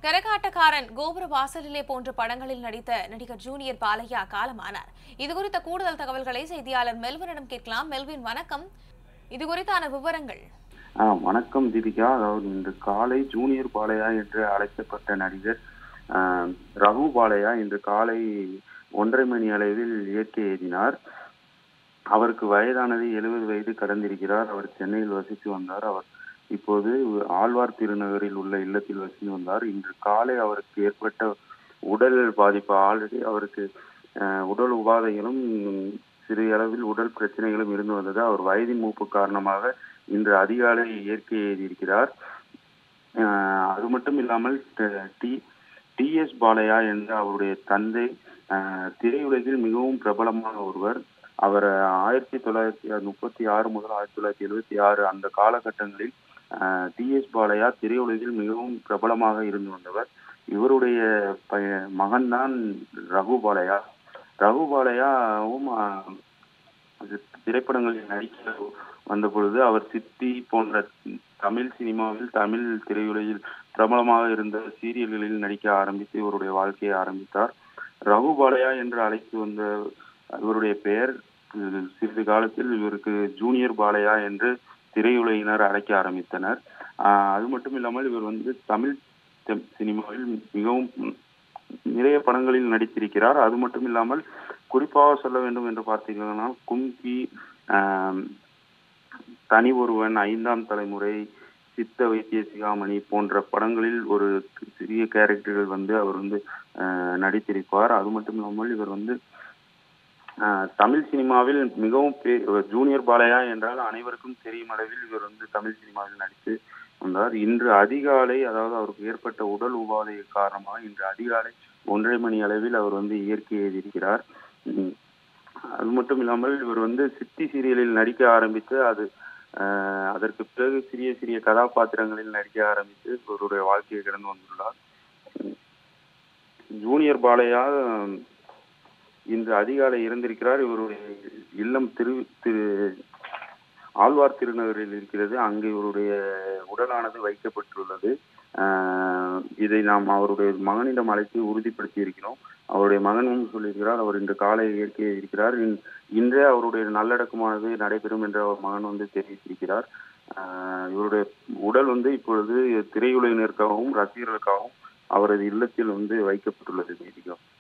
கரகாட்டக்காரன் கோபுர வாசலிலே போன்ற படங்களில் நடித்த நடிகர் ஜூனியர் பாலையா காலமானார் இது குறித்த கூடுதல் தகவல்களை செய்தியாளர் மெல்வினிடம் கேட்கலாம் மெல்வின் வணக்கம் இது குறித்தான விவரங்கள் ஆ, வணக்கம் தீபிகா அதாவது இன்று காலை ஜூனியர் பாலையா என்று அழைக்கப்பட்ட நடிகர் ஆ, ரகு பாலையா இன்று காலை ஒன்றரை மணி அளவில் இயற்கை எழுதினார் அவருக்கு வயதானது எழுபது வயது கடந்திருக்கிறார் அவர் சென்னையில் வசித்து வந்தார் அவர் இப்போது ஆழ்வார் திருநகரில் உள்ள இல்லத்தில் வசித்து வந்தார் இன்று காலை அவருக்கு ஏற்பட்ட உடல் பாதிப்பு ஆல்ரெடி அவருக்கு அஹ், உடல் உபாதைகளும் சிறிய அளவில் உடல் பிரச்சனைகளும் இருந்து வந்தது அவர் வயதின் மூப்பு காரணமாக இன்று அதிகாலை இயற்கை எழுதியிருக்கிறார் அஹ், அது மட்டும் இல்லாமல் ட- டி டி எஸ் பாலையா என்ற அவருடைய தந்தை அஹ், திரையுலகில் மிகவும் பிரபலமான ஒருவர் அவர் ஆயிரத்தி தொள்ளாயிரத்தி முப்பத்தி ஆறு முதல் ஆயிரத்தி தொள்ளாயிரத்தி எழுபத்தி ஆறு அந்த காலகட்டங்களில் டி எஸ் பாலையா திரையுலகில் மிகவும் பிரபலமாக இருந்து வந்தவர் இவருடைய பைய- மகன்தான் ரகு பாலையா ரகு பாலையாவும் ஆஹ், அது திரைப்படங்களில் நடிக்க வந்த பொழுது அவர் சித்தி போன்ற தமிழ் சினிமாவில் தமிழ் திரையுலகில் பிரபலமாக இருந்த சீரியல்களில் நடிக்க ஆரம்பித்து இவருடைய வாழ்க்கையை ஆரம்பித்தார் ரகு பாலையா என்று அழைத்து வந்த இவருடைய பெயர் அஹ், சிறிது காலத்தில் இவருக்கு ஜூனியர் பாலையா என்று திரையுலகினர் அழைக்க ஆரம்பித்தனர் ஆஹ், அது மட்டும் இல்லாமல் இவர் வந்து தமிழ் தெம்- சினிமாவில் மிகவும் நிறைய படங்களில் நடித்திருக்கிறார் அது மட்டும் இல்லாமல் குறிப்பாக சொல்ல வேண்டும் என்று பார்த்தீங்கன்னா கும்கி ஆம், தனி ஒருவன் ஐந்தாம் தலைமுறை சித்த வைத்திய சிகாமணி போன்ற படங்களில் ஒரு சிறிய கேரக்டர்கள் வந்து அவர் வந்து ஆஹ், நடித்திருப்பார் அது மட்டும் இல்லாமல் இவர் வந்து ஆஹ், தமிழ் சினிமாவில் மிகவும் பே- ஜூனியர் பாலையா என்றால் அனைவருக்கும் தெரியும் அளவில் இவர் வந்து தமிழ் சினிமாவில் நடித்து வந்தார் இன்று அதிகாலை அதாவது அவருக்கு ஏற்பட்ட உடல் உபாதை காரணமாக இன்று அதிகாலை ஒன்றரை மணி அளவில் அவர் வந்து இயற்கை எழுதியிருக்கிறார் உம், அது மட்டும் இல்லாமல் இவர் வந்து சித்தி சீரியலில் நடிக்க ஆரம்பித்து அது ஆஹ், அதற்கு பிறகு சிறிய சிறிய கதாபாத்திரங்களில் நடிக்க ஆரம்பித்து இவருடைய வாழ்க்கையை கடந்து வந்துள்ளார் உம், ஜூனியர் பாலையா உம், இன்று அதிகாலை இறந்திருக்கிறார் இவருடைய இல்லம் திரு திரு ஆழ்வார் திருநகரில் இருக்கிறது அங்கு இவருடைய உடலானது வைக்கப்பட்டுள்ளது ஆஹ் இதை நாம் அவருடைய மகனிடம் அழைத்து உறுதிப்படுத்தி இருக்கிறோம் அவருடைய மகனும் சொல்லியிருக்கிறார் அவர் இன்று காலை இயற்கை இருக்கிறார் இன்- இன்றே அவருடைய நல்லடக்கமானது நடைபெறும் என்று அவர் மகன் வந்து தெரிவித்திருக்கிறார் ஆஹ் இவருடைய உடல் வந்து இப்பொழுது திரையுலகினருக்காகவும் ரசிகர்களுக்காகவும் அவரது இல்லத்தில் வந்து வைக்கப்பட்டுள்ளது தேதிகம்